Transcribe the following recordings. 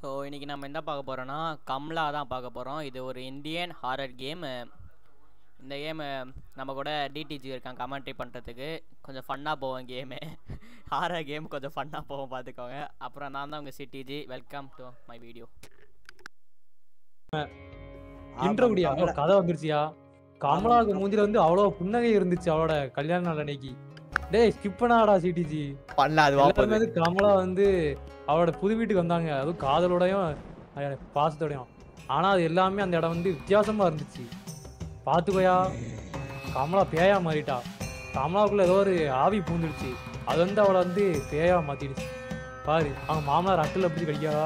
So இன்றைக்கி நம்ம என்ன பார்க்க போகிறோன்னா கம்லா தான் பார்க்க போகிறோம் இது ஒரு இந்தியன் ஹாரர் கேம் இந்த கேமு நம்ம கூட டிடிஜி இருக்கான் கமெண்ட்ரி பண்ணுறதுக்கு கொஞ்சம் ஃபன்னாக போவோம் கேமு ஹாரர் கேம் கொஞ்சம் ஃபன்னாக போவோம் பார்த்துக்கோங்க அப்புறம் நான் தான் உங்கள் CDG welcome to my video intro குடியா அவ கதை வந்துருச்சியா கமலாவுக்கு மூஞ்சில வந்து அவ்வளவு புன்னகை இருந்துச்சு அவளோட கல்யாண நாள் அன்னைக்கு டேய் ஸ்கிப் பண்ணாடா சிடிஜி பண்ணல அது எல்லாருமே வந்து கமலா வந்து அவளோட புது வீட்டுக்கு வந்தாங்க அதுவும் காதலோடையும் அஹ், பாசத்தோடையும் ஆனா அது எல்லாமே அந்த இடம் வந்து வித்தியாசமா இருந்துச்சு பாத்துக்கோயா கமலா பேயா மாறிட்டா கமலாவுக்குள்ள ஏதோ ஒரு ஆவி பூந்துடுச்சு அது வந்து அவளை வந்து பேயா மாத்திடுச்சு பாரு அவங்க மாமனார் அட்டில் எப்படி கடிக்காதா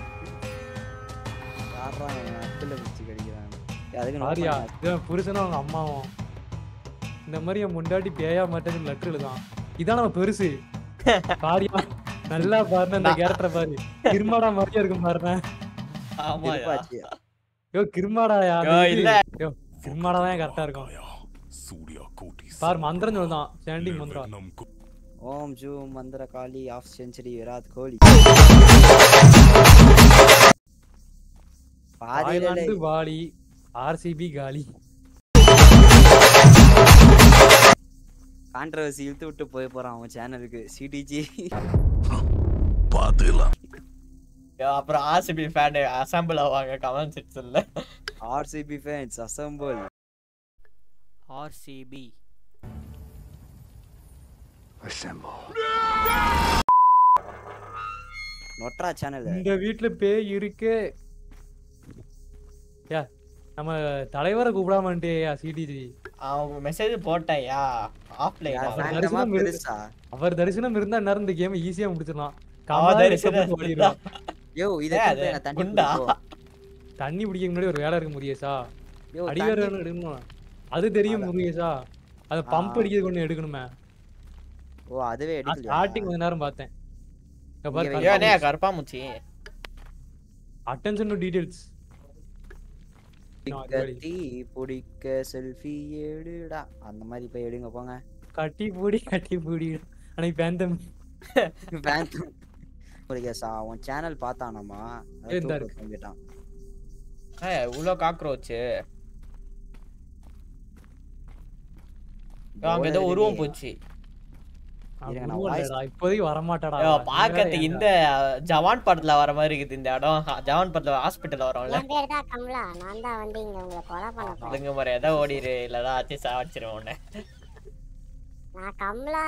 யாரா என் அக்கில பிடிச்சி கடிக்கிறான் அதுக்கு note சாரியா பண்ணா. இவன் புருஷனும் அவங்க அம்மாவும் இந்த மாதிரி என் முண்டாட்டி பேயா மாட்டேன்னு லெட்டர் எழுதான் இதான் நம்ம பெருசு சாரியா நல்லா பாருன இந்த கேரக்டரை பாரு கிருமாடா மாதிரியா இருக்கும் பாருன ஆமாம் வெறுப்பாச்சு. யோ கிருமாடாயா யோ, இல்ல. யோ கிருமாடா தான் கரெக்டா இருக்கும் பாரு மந்திரம் சொல்லுதான் ஸ்டாண்டிங் மந்திரம் ஓம் ஜூ மந்திர காளி ஆஃப் செஞ்சுரி விராட் கோலி பாதியில தாய்லாந்து வாலி ஆர்சிபி காலி கான்ட்ரவர்சி இழுத்து விட்டு போய் போறான் அவன் சேனலுக்கு சிடிஜி அப்புறம் ஆர்சிபி ஃபேன் அசம்பிள் ஆவாங்க கமெண்ட் செக்ஷனில் ஆர்சிபி ஃபேன்ஸ் அசம்பிள் ஆர்சிபி நொட்ரா சேனல் இந்த வீட்டுல பேய் இருக்கு யா நம்ம தலைவரை கூப்பிடாமட்டேயா சிடிஜி அவங்க மெசேஜ் போட்டேயா ஆஃப்லைன் அவர் ஃபேண்டமா தரிசனம் இரு- பெருசா அவர் தரிசனம் இருந்தா நேரம் இந்த கேம் ஈஸியா முடிச்சிடலாம் அவன் கமலா தரிசனம் வெக்கப்பட்டு ஓடிடுவான். யோ இத ஏய், திருப்பி அது நான் தண்ணி குண்டா? குடிப்போ. தண்ணி பிடிக்க முன்னாடி ஒரு வேலை இருக்கு முருகேசா யோ அடிவேர் தண்ணி- வேணும் எடுக்கணும் அது தெரியும் முருகேசா அது பம்ப் ஆ. அடிக்கிறது ஒண்ணு எடுக்கணுமே ஓ அதுவே நான் எடுக்கலையா ஸ்டார்டிங் கொஞ்ச நேரம் பார்த்தேன் இங்க வை. ஏனே கருப்பாமுச்சி அட்டென்ஷன் டு டீடைல்ஸ் கத்தி பிடிக்க செல்ஃபி எடுடா அந்த மாதிரி போய் எடுங்க போங்க கட்டி பூடி கட்டி பூடி அன்னைக்கு பேந்தம் பேந்தம் முருகேசா உன் சேனல் பார்த்தானாமா ஏய், இந்தா இருக்கு. தூங்கிட்டான் ஏய் இவ்வளோ காக்ரோச்சு அங்க ஏதோ உருவம் போச்சு இருங்க, நான் voice- இப்போதைக்கு வரமாட்டாடா ஏய், பார்க்கறதுக்கு இந்த ஜவான் படத்துல வர மாதிரி இருக்குது இந்த இடம் ஹா- ஜவான் படத்துல ஹாஸ்பிட்டல் வரும்ல என் பேர் தான் கமலா நான் தான் வந்து இங்க உங்களை கொலை பண்ண போறேன் அதுங்க மாதிரி ஏதோ ஓடிடு இல்லடா ஆச்சு சாவடிச்சிருவேன் உன்னை நான் கமலா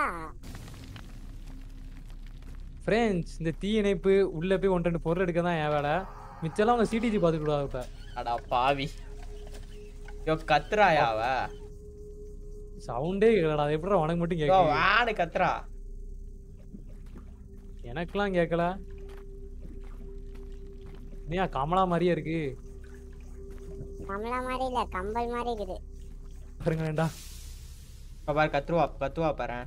ஃப்ரெண்ட்ஸ் இந்த தீ இணைப்பு உள்ள போய் ஒன்று ரெண்டு பொருள் எடுக்க தான் என் வேலை மிச்சம்லாம் அவங்க சிடிஜி பார்த்துட்டு கூடாது இப்ப அடா பாவி யோ கத்துறாயா அவ சவுண்டே கேட்கலடா அது எப்படிடா உனக்கு மட்டும் யோ கேட்குது வாடு கத்துறா எனக்கெல்லாம் கேட்கல ஏன் கமலா மாதிரியே இருக்கு கமலா மாதிரி இல்ல கம்பல் மாதிரி இருக்குது பாருங்க வேண்டாம் இப்ப பாரு கத்துருவா கத்துவா பாரு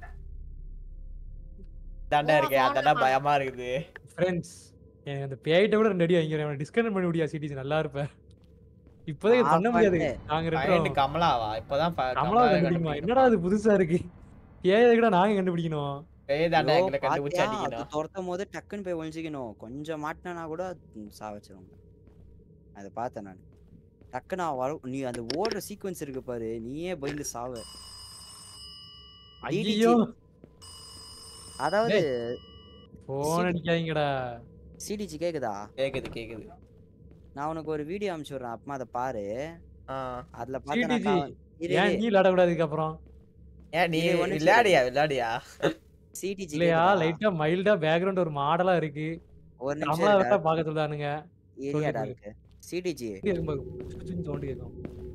தாண்டா இருக்கே அதாண்டா பயமா இருக்குது ஃப்ரெண்ட்ஸ் எனக்கு அந்த பேய்கிட்ட கூட ரெண்டு அடி வாங்கிக்கிறேன் டிஸ்கனெக்ட் பண்ணி விடியா சிட்டிஸ் நல்லா இருப்பேன் இப்போதைக்கு ஆ, பண்ண முடியாது பண்ணு. நாங்க பயந்து ரெண்டு கமலாவா இப்பதான் ப- கமலா கமலாவை கண்டுபிடிக்குமா கண்டுபிடிக்கணும். என்னடா அது புதுசா இருக்கு ஏதை கூட நாங்க கண்டுபிடிக்கணும் பேய் தாண்டா யோ, எங்களை கண்டுபிடிச்சு பாத்தியா? அது அடிக்கணும் துரத்தும் போது டக்குன்னு போய் ஒழிஞ்சிக்கணும் கொஞ்சம் மாட்டினா கூட ம், சாவச்சிருவாங்க அதை பார்த்தேன் நான் டக்குன்னு அவன் வர நீ அந்த ஓடுற சீக்வன்ஸ் இருக்கு பாரு நீயே பயந்து சாவ ஐயோ அதாவது போன் அடிக்காதீங்கடா சிடிஜி கேக்குதா கேக்குது கேக்குது நான் உனக்கு ஒரு வீடியோ அனுப்பிச்சு விடுறேன் அப்பமா அதை பாரு ஆ. அதுல சிடிஜி பார்த்தா ஏன் நீ விளையாடக்கூடாது இதுக்கப்புறம் ஏன் நீ இது ஒண்ணும் விளையாடியா விளையாடியா சிடிஜி இல்லையா லைட்டா மைல்டா பேக்ரவுண்ட் ஒரு மாடலா இருக்கு ஒரு கமலா நிமிஷம் வேற பார்க்க சொல்றானுங்க ஏரியாடா சொல்லு. இருக்கு சிடிஜி சவுண்ட் கேட்கும்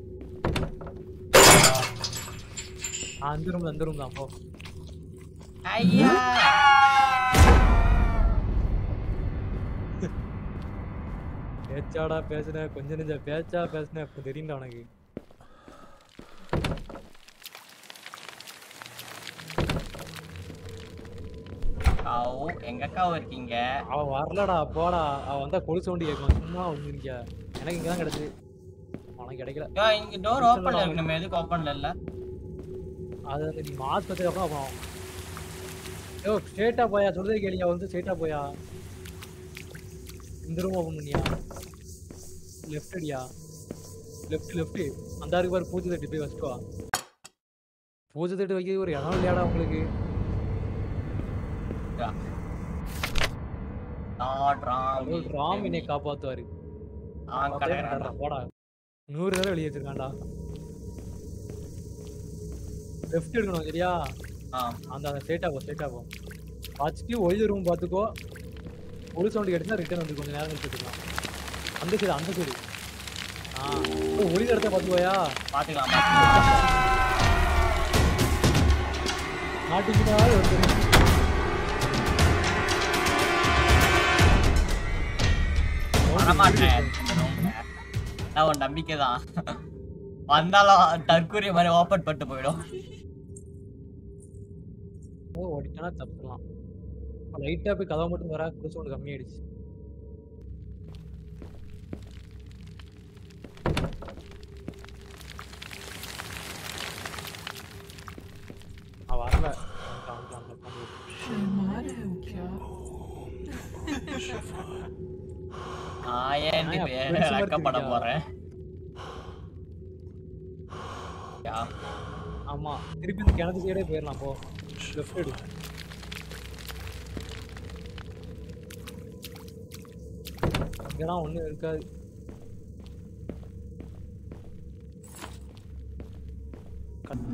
ஆ, அந்த ரூம் அந்த ரூம் தான் போ ஐயா பேச்சாடா பேசுன கொஞ்ச நெஞ்ச பேச்சா பேசுன இப்ப தெரியும்டா உனக்கு ஆவ், எங்க அக்காவும் இருக்கீங்க அவ வரலடா போடா அவ வந்தா கொலுசு சவுண்ட் கேட்கும் சும்மா வந்துருக்க எனக்கு இங்கதான் கிடைச்சு உனக்கு கிடைக்கல யோ இங்க டோர் ஓபன்ல இருக்கு நம்ம எதுக்கு ஓபன்ல இல்ல அது வந்து நீ மாஸ் வச்சதுக்கு அப்புறம் அப்புறம் யோ ஸ்ட்ரெயிட்டா போயா சொல்றது கேளியா வந்து ஸ்ட்ரெயிட்டா போயா இந்த ரூம் ஓபன் பண்ணியா லெஃப்ட் அடியா லெஃப்ட் லெஃப்ட் அந்த இருக்கு பாரு பூஜை தட்டு போய் வச்சுட்டு வா பூஜை தட்டு வைக்கிறது ஒரு இடம் இல்லையாடா உங்களுக்கு கடவுள் ராம் என்னை காப்பாத்துவாரு பாத்தே போடா நூறு தடவை வெளியே வச்சிருக்கான்டா லெஃப்ட் எடுக்கணும் சரியா அந்த அந்த ஸ்ட்ரைட்டா போ ஸ்ட்ரைட்டா போ பார்த்துட்டு ஒளிஞ்ச ரூம் பார்த்துக்கோ ஒரு சவுண்டு கிடைச்சா ரிட்டர்ன் வந்து கொஞ்சம் நேரம் கழிச்சு எடுத்துக்கலாம் அந்த சைடு அந்த சைடு ஆ ஓ, ஒளி இடத்த பார்த்துக்கோயா பாத்துக்கலாம் மாட்டிக்கிட்டா ஒருத்தர் வரமாட்டேன் இந்த room ல. நான் உன் நம்பிக்கை தான் வந்தாலும் டர்க்குரிய மாதிரி ஓபன் பண்ணிட்டு போயிடும் ஓ ஓடிட்டானா தப்புலாம் லைட்டா போய் கதவை மட்டும் வர குடிச்சு ஒன்று கம்மியாயிடுச்சு நான் வரல வந்துட்டான், வந்துட்டான், வந்துட்டான். நான் ஏன் ஆயா, இப்ப பெருசு மாதிரி வெக்கப்பட தெரியுதா? போறேன் யா, ஆமா திருப்பி இந்த கிணத்து சைடே போயிடலாம் போ லெஃப்ட் எடு இங்கெல்லாம் ஒண்ணும் இருக்காது கட்-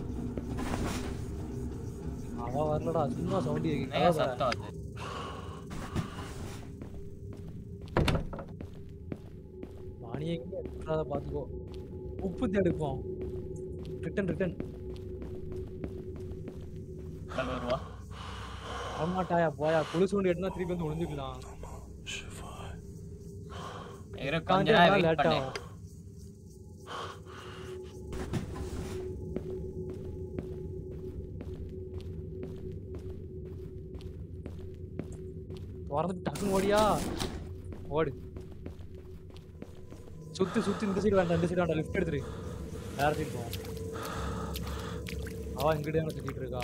அவ வரலடா சும்மா சவுண்ட் நிறைய சத்தம் அது மணி எங்க விட்டுறாத பாத்துக்கோ உப்பு தேடுப்போம் ரிட்டன் ரிட்டன் வருவா வரமாட்டாயா போயா குழு சவுண்ட் எடுனா திருப்பி வந்து ஒளிஞ்சுக்கலாம் இரு கொஞ்ச நேரம் வெயிட் லேட் பண்ணு ஆகும் வரதுக்கு டக்குன்னு ஓடியா ஓடு சுத்து சுத்து இந்த சைடு வேண்டாம் இந்த சைடு வேண்டாம் லெஃப்ட் எடுத்துரு வேற சைடு போவோம் அவ இங்கிட்டே சுத்திட்டு இருக்கா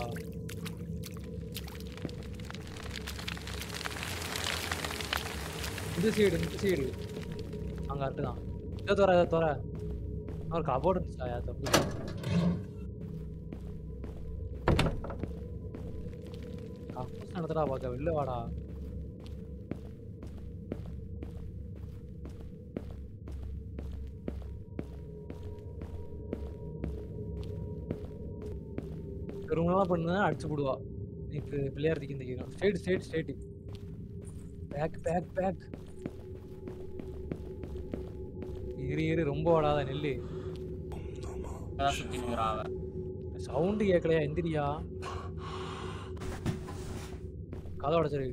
இந்த சைடு இந்த சைடு அங்க அடுத்துதான் இதை தோற இதை தோற ஒரு கபோர்டு இருந்துச்சா தப்பு கக்கூஸ் நடத்தடா பார்க்க வெளில வாடா ரொம்பலாம் பண்ணா அடிச்சு போடுவா இப்போ பிள்ளையார் திக்கு இந்த hero straight straight straight back back back இரு இரு ரொம்ப ஓடாத நெல்லு அதான் சுத்தி நிக்கிறா அவ சவுண்டு கேட்கலையா எந்திரியா கதை உடச்சிரு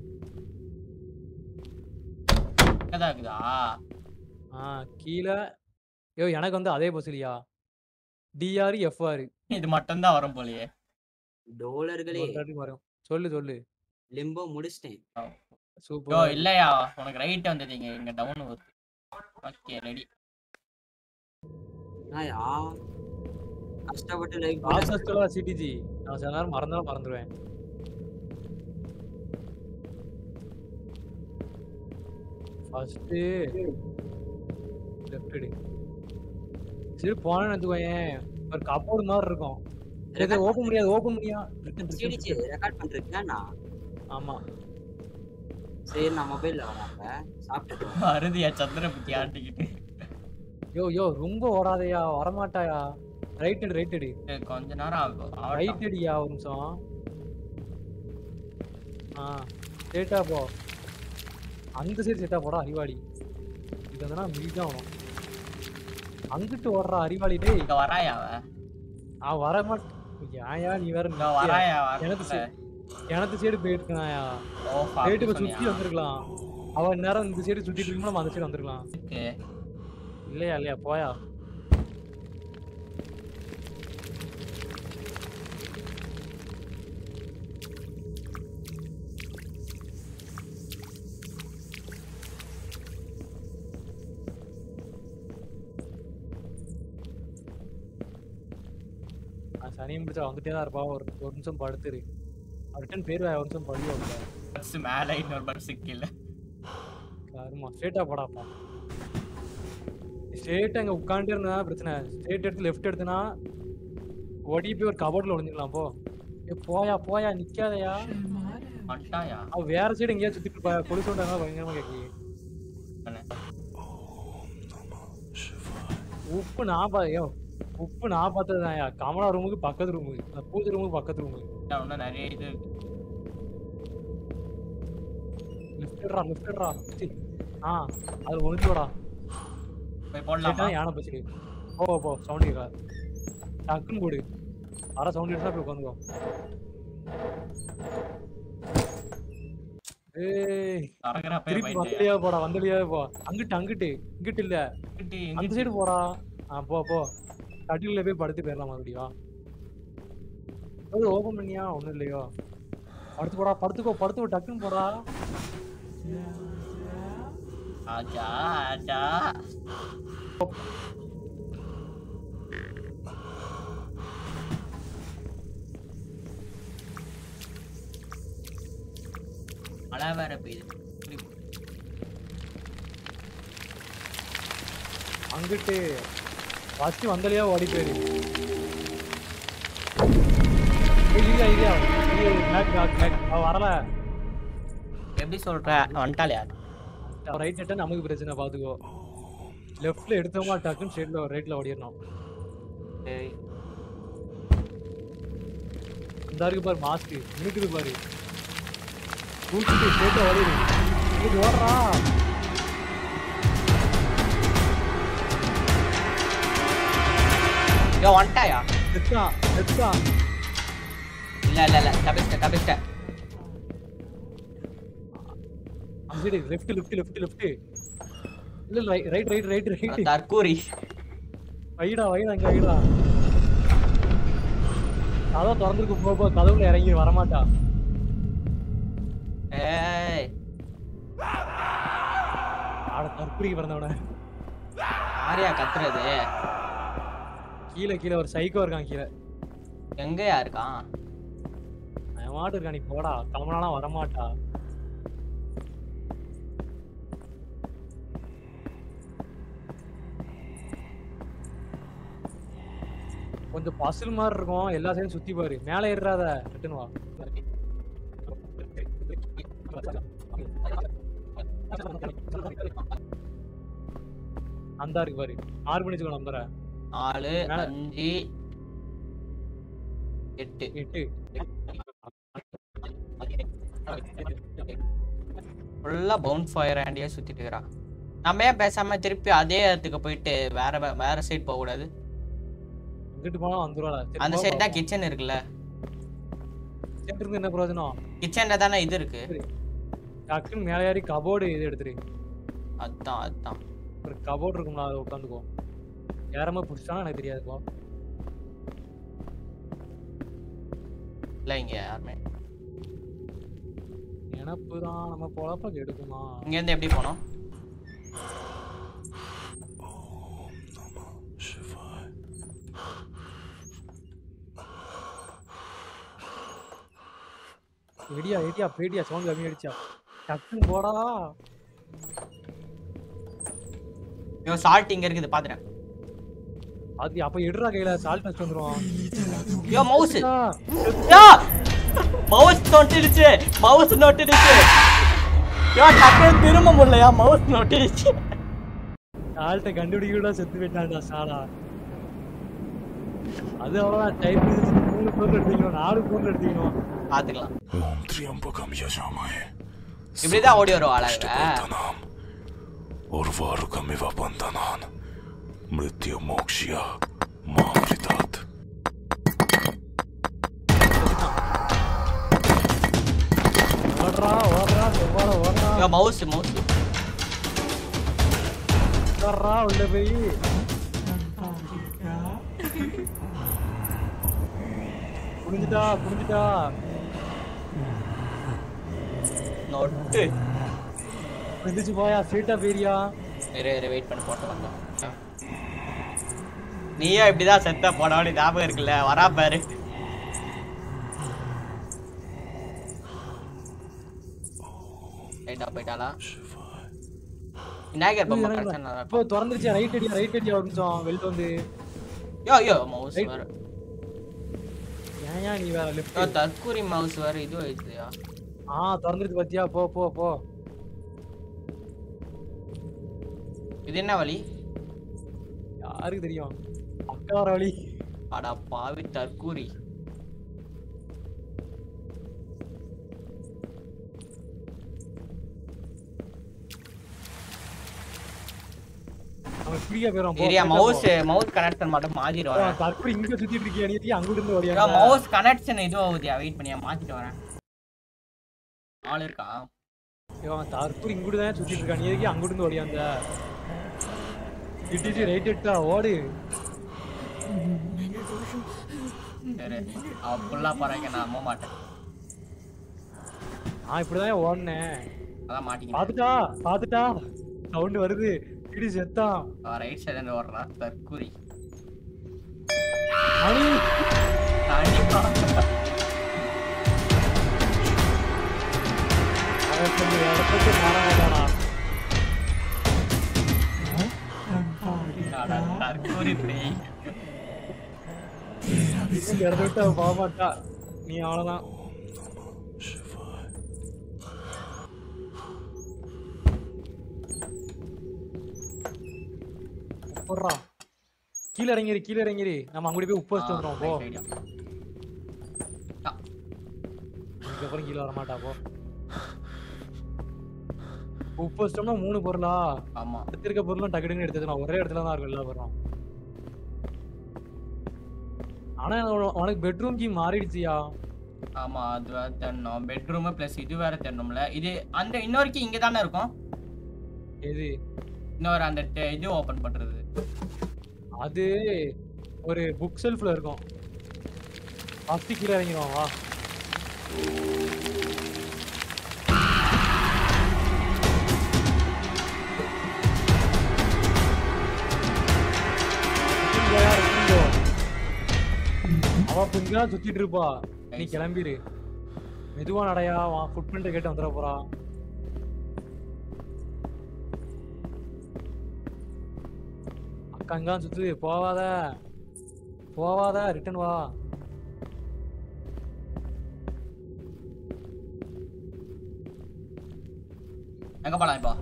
இங்கதான் இருக்குதா ஆ கீழே ஐயோ எனக்கு வந்து அதே பஸ்லியா டிஆர் எஃப்ஆர் இது மட்டும் தான் வரும் போலயே டோலர்களே வரும் சொல்லு சொல்லு லிம்போ முடிச்சிட்டேன் யோ சூப்பர் இல்லையா உனக்கு ரைட் வந்ததுங்க இங்க டவுன் வருது ஓகே ரெடி நாயா கஷ்டப்பட்டு லைக் ஆசஸ்டலா சிடிஜி நான் சில நேரம் மறந்தாலும் மறந்துடுவேன் ஃபர்ஸ்ட்டு லெஃப்ட் எடு சரி போனேன்னு வச்சுக்கோயேன் ஒரு கப்போர்டு மாதிரி இருக்கும் இதை ஓப்பன் முடியாது ஓப்பன் முடியா சிடிச்சு ரெக்கார்ட் பண்றீங்களா ஆமா சரி நான் மொபைல்ல வராங்க சாப்பிட்டு அறுதியா சந்திர புத்தி ஆட்டிக்கிட்டு யோ யோ ரொம்ப ஓடாதயா வரமாட்டாயா ரைட் எடு ரைட் எடு இது கொஞ்ச நேரம் ஆகும் ரைட் ஆகட்டும். அடியா ஒரு நிமிஷம் ஆ ஸ்ட்ரெயிட்டா போ அந்த சைடு செட்டா போடா அறிவாளி இது வந்து மிதிதான் வரும் அங்கிட்டு ஓடுறா அறிவாளி டேய் இங்க வராயா அவ நான் வர மாட்டேன் ஏன்யா நீ வேற இங்க வராயா எனக்கு வரல. சரி. கிணத்து சைடு போயிருக்காயா ஓ போயிட்டு இப்ப அப்படி சுத்தி சொன்னியா? வந்திருக்கலாம் அவன் நேரம் இந்த சைடு சுத்திட்டு இருக்கும்போது நம்ம அந்த சைடு வந்திருக்கலாம் இருக்கு. இல்லையா இல்லையா போயா நான் சனியும் பிடிச்சா வந்துட்டே தான் இருப்பா ஒரு ஒரு நிமிஷம் படுத்துரு ரிட்டன் பேர் ஒரு நிமிஷம் படி வைப்பா பஸ் மேல இன்னொரு பஸ் கீழே வருமா ஸ்ட்ரெயிட்டா போடாப்பா ஸ்ட்ரெயிட்டா இங்க உட்காந்துட்டு இருந்தா பிரச்சனை ஸ்ட்ரெயிட் எடுத்து லெஃப்ட் எடுத்தனா ஓடி போய் ஒரு கபோர்ட்ல ஒளிஞ்சிடலாம் போ ஏ போயா போயா நிக்காதயா வந்துட்டாயா அவ வேற சைடு எங்கேயா சுத்திட்டு இருப்பா கொலுசு விட்டாங்க பயங்கரமா கேக்கி அண்ணே. உப்பு நான் பா ஐயோ உப்பு நான் பார்த்ததுதான்யா கமலா ரூமுக்கு பக்கத்து ரூமு பூஜை ரூமுக்கு பக்கத்து ரூமு இன்னும் இன்னும் நிறைய இது இருக்கு. லிஃப்டடா லிஃப்டடா ஆ அது ஒளிஞ்சோடா போய் போடலாமா சரிதான் யானை பச்சிக்கு போ போ சவுண்ட் கேட்கா டக்குன்னு போடு வர சவுண்ட் கேட்டா போய் உட்காந்துக்கோ ஏய் நடக்கிறப்ப திருப்பி வந்தலியா போடா வந்தலியா போ அங்கிட்டு அங்கிட்டு இங்கிட்டு இல்ல அந்த சைடு போடா ஆ போ போ கட்டில போய் படுத்து போயிடலாம் மறுபடியும் அது ஓபன் பண்ணியா ஒண்ணும் இல்லையோ படுத்து போடா படுத்துக்கோ படுத்துக்கோ டக்குன்னு போடா ஆஜா ஆஜா மழை வேற பெய்யுது இப்படி அங்கிட்டு ஃபர்ஸ்ட் வந்தலியா ஓடி போயிரு ஏய், இல்லையா இல்லையா பேக் பேக் பேக் அவ வரல எப்படி சொல்ற வந்துட்டாலையா ரைட் நெட்டா நமக்கு பிரச்சனை பாத்துக்கோ லெஃப்ட்ல எடுத்தோமா டக்குன்னு ஸ்ட்ரெயிட்ல ரைட்ல ஓடிடணும் ஏய் இந்த இருக்கு பாரு மாஸ்க் இருக்குது பாரு தூக்கிட்டு ஸ்ட்ரெயிட்டா ஓடிடு இது ஓடுறா யோ வந்துட்டாயா செத்தா செத்தா இல்ல இல்ல இல்ல தப்பிச்சிட்டேன் தப்பிச்சிட்டேன் அந்த side left left left left இல்ல right right right right right தற்கூரி வைடா வைடா இங்க வைடா கதவை திறந்துருக்கு போ போ கதவுல இறங்கி வரமாட்டா ஏய் ஆட தற்குறிக்கு பிறந்தவன யாரையா கத்துறது கீழே கீழே ஒரு சைக்கோ இருக்கான் கீழே எங்கயா இருக்கான் அவன் மாட்டு இருக்கான் நீ போடா கமலாலாம் வரமாட்டா கொஞ்சம் பசில் மாதிரி இருக்கும் எல்லா சைடும் சுத்தி பாரு மேலே ஏறாத ரிட்டன் வா அந்த இருக்கு பாரு ஆறு மணிக்கு நம்புற நாலு மேல. அஞ்சு எட்டு எட்டு ஃபுல்லா பவுன் ஃபயர் ஆண்டியா சுத்திட்டு இருக்கிறா நம்ம ஏன் பேசாம திருப்பி அதே இடத்துக்கு போயிட்டு வேற வே- வேற சைடு போக கூடாது இங்கிட்டு போனா வந்துருவாடா சரி, அந்த போ, சைடு போ, தான் போ. கிச்சன் இருக்குல்ல கிச்சன் இருந்து என்ன பிரயோஜனம் கிச்சன்ல தானே இது இருக்கு டக்குன்னு மேலே ஏறி கபோர்டு இது எடுத்துரு அதான் அதான் ஒரு கபோர்டு இருக்கும்ல அதை உட்காந்துக்கோ யாரமா பிடிச்சாலும் எனக்கு தெரியாது போ இல்ல இங்க யாருமே நினப்பு தான் நம்ம பொழப்ப கெடுக்குமா இங்க இருந்து எப்படி போனோம் எடியா எடியா பேடியா சவுண்ட் கம்மி அடிச்சா டக்குன்னு போடா ஐயோ சால்ட் இங்க இருக்குது பாத்துறேன் அது அப்ப எடுறா கையில சால்ட் வச்சு வந்துருவான் ஐயோ மவுஸ் ஆ, யா மவுஸ் நொட்டிடுச்சு மவுஸ் நொட்டிடுச்சு யோ டக்குனு திரும்ப முடியலையா மவுஸ் நொட்டிடுச்சு சால்ட்டை கண்டுபிடிக்க செத்து போயிட்டான்டா சாலா அது அவ்வளவுதான் டைப் மூணு பொருள் எடுத்துக்கணும் நாலு பொருள் எடுத்துக்கணும் பாத்துக்கலாம் ओम त्र्यंबकम यजामहे இப்படிதான் ஓடி வரும் அழக वर्धनाम उर्वारुकमिव बन्धनान् मृत्युमोक्ष्य मामृतात् ஓடுறா ஓடுறா செவ்வாழ ஓடுறா யோ மவுஸ் மவுஸ் ஓடுறா உள்ள போய் புரிஞ்சுட்டா புரிஞ்சுட்டா நொட்டு புரிஞ்சுச்சு போயா ஸ்ட்ரெயிட்டா போயிரியா இரு இரு வெயிட் பண்ணி போட்டு வந்தோம் நீயா இப்படிதான் செத்த போனவனு ஞாபகம் இருக்குல்ல வரா பாரு ரைட்டா போயிட்டாளா விநாயகர் பொம்மை இறங்குடா. கிடைச்சா நல்லா இப்போ திறந்துருச்சு ரைட் அடியா ரைட் அடியா ஒரு நிமிஷம் வெளில வந்து இருக்கும் யோ யோ மவுஸ் Right. வேற ஏன் ஏன் நீ வேற யோ லெஃப்ட் தற்கூரி மவுஸ் வேற இது ஆயிடுச்சுயா ஆ திறந்துருச்சு பாத்தியா போ போ போ இது என்ன வழி யாருக்கு தெரியும் அக்கா வர வழி அடா பாவி தற்கூரி அவன் ஃப்ரீயா போயிடும் ஏரியா மவுஸ் மவுஸ் கனெக்ஷன் மட்டும் மாத்திட்டு தற்பி இங்க சுத்திட்டு இருக்கியா நீ எதுக்கு அங்கிட்டு இருந்து வரேன் ஓடியா மவுஸ் கனெக்ஷன் இது ஆகுதியா வெயிட் பண்ணியா மாத்திட்டு வரேன் ஆள் இருக்கா இவன் தற்பி இங்கிட்டு தான் சுத்திட்டு இருக்கான் நீ எதுக்கு அங்கிட்டு இருந்து ஓடியாந்த இட்டிச்சு ரைட் எடுத்தா ஓடு சரி அப்படிலாம் பாருங்க நான் நம்ப மாட்டேன் நான் இப்படிதான் ஓடினேன் அதான் மாட்டிக்கிட்டேன் பாத்துட்டா பாத்துட்டா சவுண்ட் வருது இடி செத்தான் ரைட் சைடுல இருந்து ஓடுறான் தற்கூரி மணி கண்டிப்பா அவன் கொஞ்சம் இடத்துக்கு மாறாதானா அட, தற்கூரி பேய் இந்த இடத்த விட்டு அவன் போக மாட்டா நீ அவ்வளவுதான் போடுறா கீழே இறங்கிரு கீழே இறங்கிரு நம்ம அங்குடி போய் உப்பு வச்சுட்டு வந்துடும் போ right idea. ஆ, இதுக்கப்புறம் கீழே வர மாட்டா போ உப்பு வச்சிட்டோம்னா மூணு பொருளா ஆமா அடுத்து இருக்க பொருளும் டக்கு டக்குன்னு எடுத்துக்கலாம் ஒரே இடத்துல தான் இருக்கும் எல்லா பொருளும் ஆனா உன- உனக்கு பெட்ரூம் கீ மாறிடுச்சியா ஆமா அது வேற தெரியணும் பெட்ரூம் பிளஸ் இது வேற தெரியணும்ல இது அந்த இன்னொரு key இங்க தானே இருக்கும் எது இன்னொரு அந்த te- இது ஓபன் பண்றது அது ஒரு புக் ஷெல்ஃப்ல இருக்கும் ஃபர்ஸ்ட் கீழே இறங்கிடுவோம் வா இருக்குங்கயா, இருக்குங்கோ. அவ பின்னா சுத்திட்டு இருப்பா நீ Nice. கிளம்பிரு மெதுவா நடையா வா ஃபுட் பிரிண்ட் கேட்டு வந்துட போறா அக்கா அங்க சுத்து போவாத போவாத ரிட்டர்ன் வா எங்க போலாம் இப்போ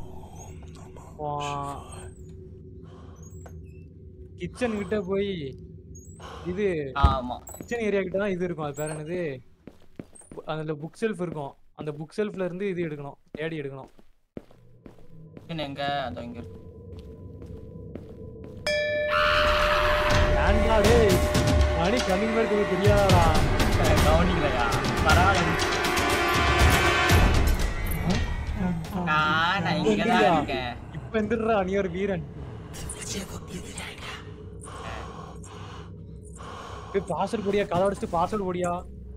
கிச்சன் கிட்ட போய் இது ஆமா கிச்சன் ஏரியா கிட்ட தான் இது இருக்கும் அது பேர் என்னது பு- அதுல புக் ஷெல்ஃப் இருக்கும் அந்த புக் ஷெல்ஃப்ல இருந்து இது எடுக்கணும் தேடி எடுக்கணும் என்ன எங்க அதோ இங்க இருக்கு. ஏன்டா டேய் மணி கம்மிங் பேருக்கு உங்களுக்கு தெரியாதா அஹ், கவனிக்கலையா பரவாயில்ல நான் நான் இங்க தான் இருக்கேன் இப்ப எந்திரா நீ ஒரு வீரன் பாஸ்வேர்ட் போடியா கதை அடிச்சுட்டு பாஸ்வேர்ட் போடியா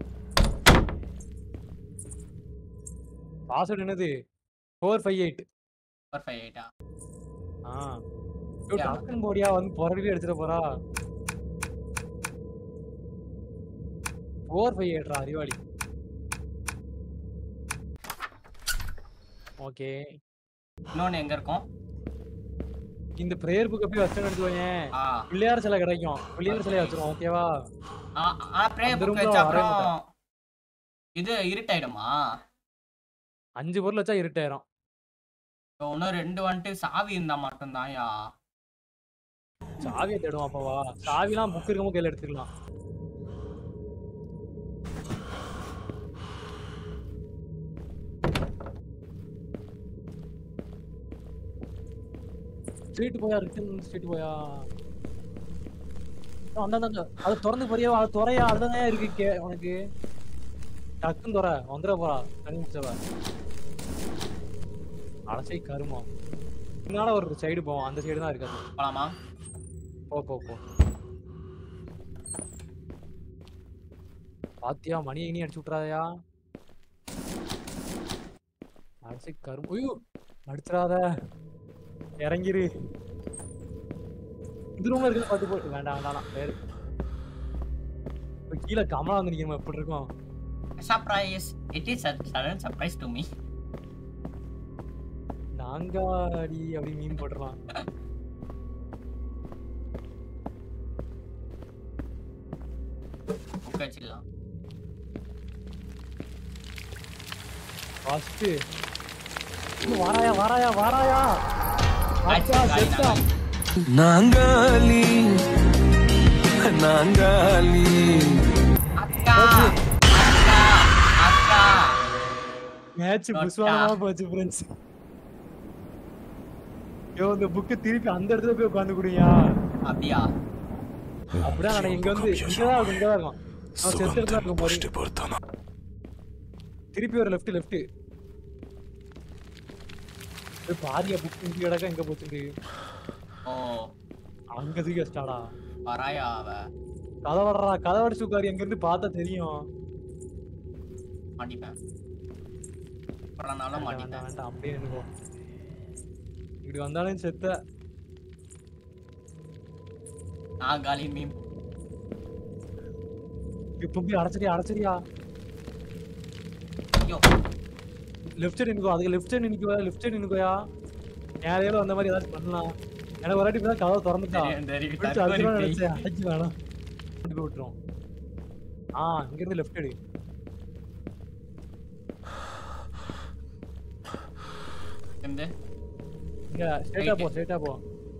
பாஸ்வேர்ட் என்னது four five eight four five எயிட்டா ஆ ஐயோ, Yeah. டக்குன்னு போடியா வந்து புறடி எடுத்துட்டு போறா ஃபோர் ஃபைவ் எயிட்ரா அறிவாளி ஓகே இன்னொன்னு எங்க இருக்கும் இந்த பிரேயர் புக்கை போய் வச்சு எடுத்துவோயேன் ஆ பிள்ளையார் சிலை கிடைக்கும் பிள்ளையார் சிலையை வச்சிருவோம் ஓகேவா ஆ ஆ ப்ரே அந்த புக் room ல வச்ச வரவே அப்புறம் இது இருட்டாயிடுமா அஞ்சு பொருள் வச்சா இருட்டாயிரும் இப்போ இன்னும் ரெண்டு வந்துட்டு சாவி இருந்தா மட்டும்தான்யா சாவியை தேடுவோம் அப்பவா சாவிலாம் புக் இருக்கமோ கையில எடுத்துக்கலாம் ஸ்ட்ரீட் போயா ரிட்டன் ஸ்ட்ரீட் போயா ஆ, அந்த அந்த, அந்த அது திறந்து போறியா அது துறையா அதுதான் இருக்கு கே உனக்கு டக்குன்னு துற வந்துட போறா தண்ணி முடிச்சவ அலசை கருமோ பின்னால ஒரு சைடு போவோம் அந்த சைடு தான் இருக்காது போலாமா போ போ போ பாத்தியா மணி இனி அடிச்சு விட்றாதயா அடிச்சு கரும் ஐயோ அடிச்சிடாத இறங்கிரு இது ரூம்ல இருக்குது பார்த்து போட்டு வேண்டாம் வேண்டாம் வேறு இப்ப கீழே கமலா வந்து நிக்கணும் எப்படி இருக்கும் surprise it is sudden surprise to me நான் ஆங்காடி அப்படி மீன் போட்டுறலாம் புக் வச்சிடலாம் ஃபர்ஸ்ட் வாராயா வாராயா வாராயா ஆச்சு, அச்சா, காலி, செத்தா. காலி. நாங்காலி நாங்காலி அக்கா அக்கா அக்கா மேட்ச் தொட்டா. புஸ்வானமா போச்சு ஃப்ரெண்ட்ஸ் ஐயோ இந்த புக்கு திருப்பி அந்த இடத்துல போய் உட்காந்து குடியா அப்படியா அப்படிதான் நான் இங்க வந்து இங்கதான் இருக்கும் இங்கதான் இருக்கும் நான் செத்து இடத்துல இருக்கும் பாரு Можете братана. திருப்பி ஒரு லெஃப்ட் லெஃப்ட் பாரியா புக் இங்க கிடக்க எங்க போச்சு ஓ அங்க தூக்கி வச்சிட்டாடா வராயா அவ கதை வர்றா கதை வடிச்சு உட்காரு எங்க இருந்து பார்த்தா தெரியும் மாட்டிப்பேன் அப்புறம்னாலும் வேண்டாம், மாட்டிப்பேன் வேண்டாம் அப்படியே நினைப்போம் இப்படி வந்தாலும் செத்த நான் காலி மீன் இப்ப போய் அடைச்சிரியா அடைச்சிரியா ஐயோ லெஃப்ட் சைடு நினைக்கோ அதுக்கு லெஃப்ட் சைடு நினைக்கோ லெஃப்ட் சைடு நினைக்கோயா நேரையில அந்த மாதிரி ஏதாச்சும் பண்ணலாம் எனக்கு ஒரு வாட்டி இப்ப தான் கதவை திறந்துட்டா தெரியும் தெரியும் பிடிச்சு தற்கொலை அடிச்சுதான் பேய். நினைச்சேன் அடிச்சு வேணாம் கொண்டு போய் விட்டுரும் ஆ இங்க இருந்து லெஃப்ட் சைடு இருந்து இங்க ஸ்ட்ரைட்டா போ Right. ஸ்ட்ரைட்டா போ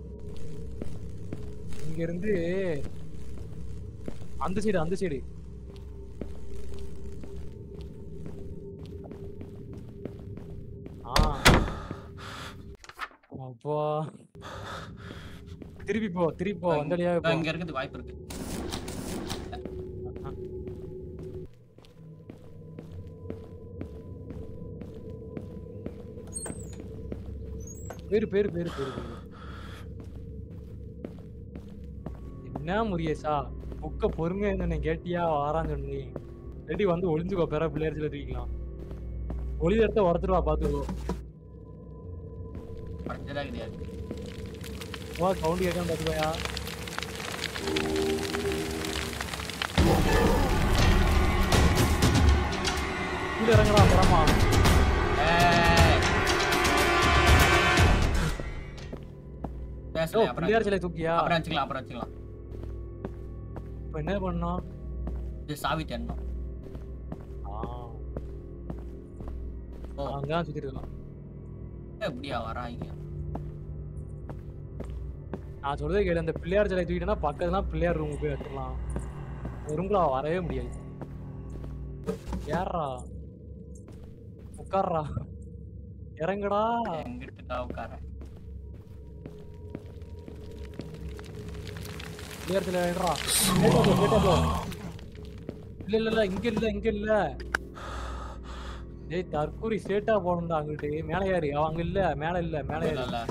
இங்க இருந்து அந்த சைடு அந்த சைடு ஆ அப்பா திருப்பி போ திருப்பி போ வந்தடியா போ இங்க இருக்கிறது வாய்ப்பு இருக்கு பேரு பேரு பேரு பேரு பேரு என்ன முரியேசா புக்க பொறுமையா என்ன கேட்டியா வாரான்னு சொன்னி ரெடி வந்து ஒளிஞ்சுக்கோ பெற பிள்ளையர்ச்சில தூக்கிக்கலாம் ஒளி இடத்த உரத்துருவா பாத்துக்கோ படிச்சதா கிடையாது வா கவுண்டி கேட்காம பாத்துக்கோயா கீழே இறங்கடா அப்புறமா ஏய். ஓ பேசல அப்புறம் பிள்ளையார் சிலை தூக்கியா அப்புறம் வச்சுக்கலாம் அப்புறம் வச்சுக்கலாம் இப்ப என்ன பண்ணோம் இது சாவி தேடணும் ஆ ஓ அங்கதான் சுத்திட்டு இருக்கலாம் எப்படியா வராங்க நான் சொல்றதே கேளு அந்த பிள்ளையார் சிலை தூக்கிட்டேன்னா பக்கத்துல பிள்ளையார் ரூம் போய் வச்சிடலாம் ரூம்ல வரவே முடியாது ஏறா உட்கார்றா இறங்குடா எங்கிட்ட உட்கார பிள்ளையார் சிலை ஏறா கேட்டா போ, கேட்டா போ. இல்ல இல்ல இல்ல இங்க இல்ல இங்க இல்ல டேய் தற்கூரி ஸ்ட்ரெயிட்டா போகணும்டா அங்கிட்டு மேல ஏறி அவன் அங்க இல்ல மேல இல்ல மேல ஏறி இல்ல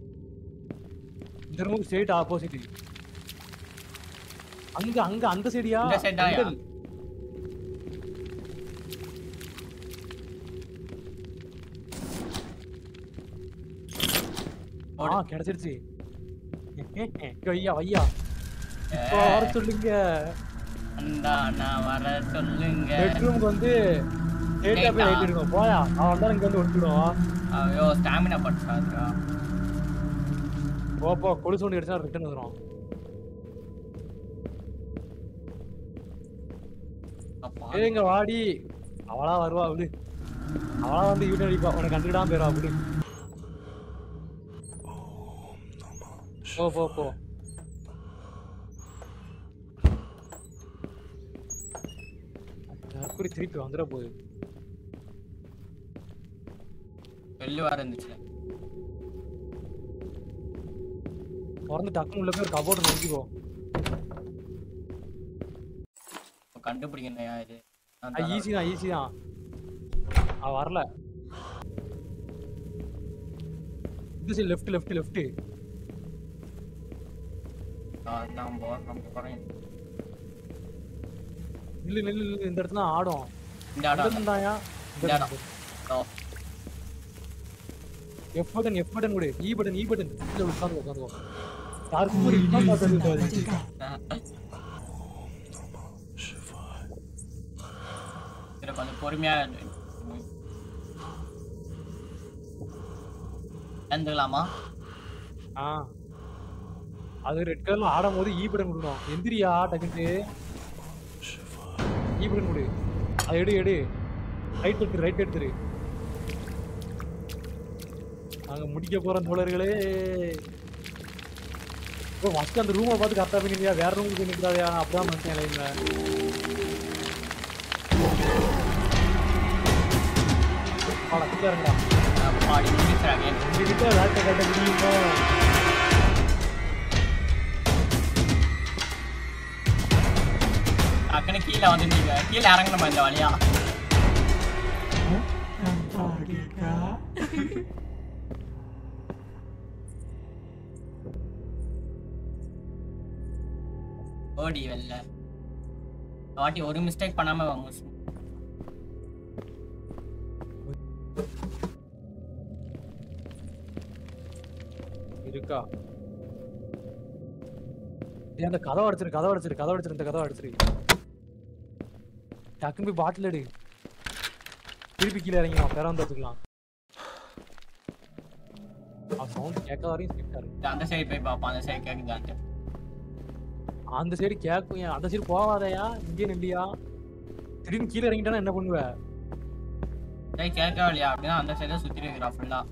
இந்த ரூமுக்கு ஸ்ட்ரெயிட் ஆப்போசிட் அங்க அங்க அந்த சைடியா இந்த side ஆயா? ஆ ஓடு. கிடைச்சிருச்சு இங்க வையா வையா இப்போ வர சொல்லுங்க அண்டா நான் வர சொல்லுங்க பெட்ரூமுக்கு வந்து ஸ்ட்ரெயிட்டா போய் ரைட் எடுக்கும் போயா அவன் வந்தா இங்க வந்து ஒட்டிடுவான் ஐயோ ஸ்டாமினா பட்டாதுரா போ போ கொலுசு ஒன்று அடிச்சா ரிட்டர்ன் வந்துடும் ஏங்க வாடி அவளா வருவா விடு அவளா வந்து யூட்டன் அடிப்பா உனக்கு கண்டுக்கிடாம போயிடுவா விடு போ போ போ தற்கொலை திருப்பி வந்துட போகுது வெள்ளு வேற இருந்துச்சு திறந்து டக்குனு உள்ள போய் ஒரு கபோர்டு நோக்கிக்கோ இப்ப கண்டுபிடிக்கணையா இது நான் தான் ஈஸி தான் ஈஸி தான் அவ வரல இது சரி லெஃப்ட் லெஃப்ட் லெஃப்ட் நான் தான் போறேன் போறேன் நில்லு நில்லு நில்லு இந்த இடத்துல தான் ஆடும் இந்த இடம் இருந்தாயா இந்த இடம் ஓ எஃப் பட்டன் எஃப் பட்டன் கொடு இ பட்டன் இ பட்டன் இல்ல உட்கார்ந்து உட்கார்ந்து தற்போது இப்ப பார்த்தது இதுல கொஞ்சம் பொறுமையா இரு. வந்துக்கலாமா ஆ அது ரெட் கலர்ல ஆடும் போது ஈ பட்டன் கொடுக்கணும் எந்திரியா டக்குன்ட்டு ஈ பட்டன் கொடு அதை எடு எடு ரைட் எடுத்துரு ரைட் எடுத்துரு நாங்க முடிக்க போறோம் தோழர்களே இப்போ ஃபஸ்ட் அந்த ரூமை பார்த்து கரெக்டாக பண்ணிருக்கியா வேற ரூமுக்கு பண்ணிக்கிறாதியா அப்படிதான் பண்ணிட்டேன் லைன்ல வாடா கிட்ட பாடி முடிக்கிறாங்க உங்ககிட்ட வேட்டை கட்ட முடியுமா டக்குன்னு கீழே வந்து நீங்க கீழே இறங்கணுமா இந்த வழியா ஓடி வெளில இந்த வாட்டி ஒரு மிஸ்டேக் பண்ணாம வாங்க இருக்கா ஏய் அந்த கதவை அடிச்சிரு கதவை அடிச்சிரு கதவை அடிச்சிரு இந்த கதவை அடிச்சிரு டக்குன்னு போய் பாட்டில் எடு திருப்பி கீழே இறங்கிடும் பெற வந்து வச்சுக்கலாம் சவுண்ட் கேட்க வரையும் ஸ்ட்ரிக்டா இருக்கு அந்த சைடு போய் பார்ப்போம் அந்த சைடு கேக்குதான்ட்டு அந்த சைடு கேட்கும் ஏன் அந்த சைடு போவாதயா இங்கே நில்லியா திடீர்னு கீழே இறங்கிட்டானா என்ன பண்ணுவ சரி கேட்கவே இல்லையா அப்படின்னா அந்த சைடு சுத்தி இருக்கிறா ஃபுல்லா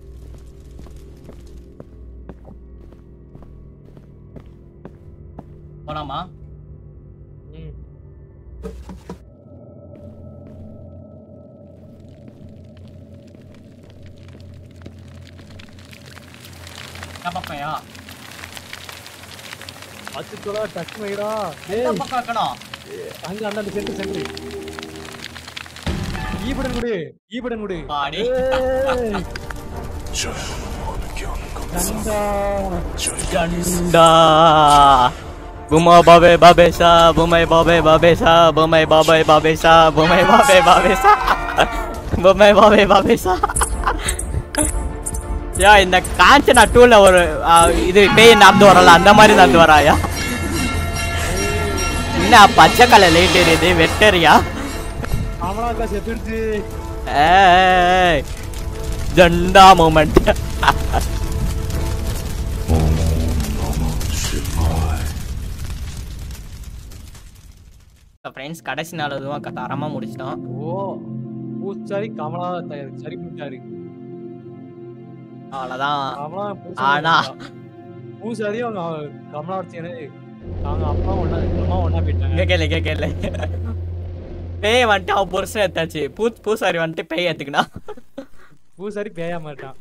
போலாமா ம் என்ன பக்கம்யா அச்சுத்தோட டச் மயிடா எந்த ஏய் பக்கம் இருக்கணும் அங்க அந்த அந்த சென்டர் சென்டர் ஈபடன் குடு ஈபடன் குடு பாடி ஏய் 자유로운 경검사 கண்டா Ganda. Bumay babe babe sa, bumay babe babe sa, bumay babe babe sa, bumay babe babe sa. bumay babe babe sa. யா இந்த காஞ்சனா டூல ஒரு ஆ, இது பேய் நடந்து வரல அந்த மாதிரி நடந்து வராயா என்ன பச்சை கலர் லைட் எரியுது வெட்டரியா அமலாக்கா செத்துடுச்சு ஏய் ஜண்டா மூமெண்ட் ஃப்ரெண்ட்ஸ் கடைசி நாள் எதுவும் க- தரமா முடிச்சிட்டோம் ஓ பூச்சாரி கமலா தயார் சரி பண்ணிட்டாரு அவ்வளோதான் கமலா ஆனா. பூசாரி அவங்க கமலா அடிச்சு அவங்க அப்பா ஒண்ணா அம்மா ஒண்ணா இங்க போயிட்டாங்க கேளு இங்க கேளு பேய் வந்துட்டு அவன் புருஷன் எடுத்தாச்சு பூ பூசாரி வந்துட்டு பேய் ஏத்துக்கினா பூசாரி பேயா மாட்டான்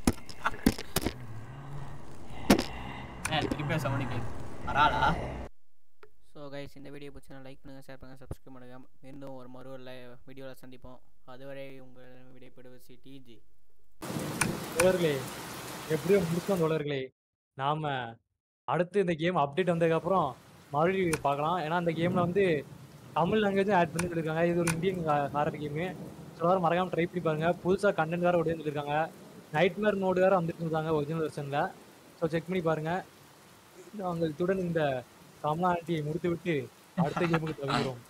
திருப்பி சவுண்ட் கேட்கு வராளா ஸோ கைஸ் இந்த வீடியோ பிடிச்சினா லைக் பண்ணுங்கள் ஷேர் பண்ணுங்கள் சப்ஸ்கிரைப் பண்ணுங்கள் மீண்டும் ஒரு மறு வீடியோவில் சந்திப்போம் அதுவரை உங்கள் விடைபெறுவது டிஜி தோழர்களே எப்படியோ முடிச்சோம் தோழர்களே நாம அடுத்து இந்த கேம் அப்டேட் வந்ததுக்கப்புறம் மறுபடியும் பார்க்கலாம் ஏன்னா அந்த கேம்ல வந்து தமிழ் லாங்குவேஜும் ஆட் பண்ணி இருக்காங்க இது ஒரு இந்தியன் ஹாரர் கேமு ஸோ எல்லாரும் மறக்காம ட்ரை பண்ணி பாருங்க புதுசாக கண்டென்ட் வேறு உடைய சொல்லியிருக்காங்க நைட்மேர் மோடு வேறு வந்துட்டு இருக்காங்க ஒரிஜினல் வெர்ஷனில் ஸோ செக் பண்ணி பாருங்க அவங்க இத்துடன் இந்த கமலா ஆண்டியை முடித்து விட்டு அடுத்த கேமுக்கு தவிர்க்கிறோம்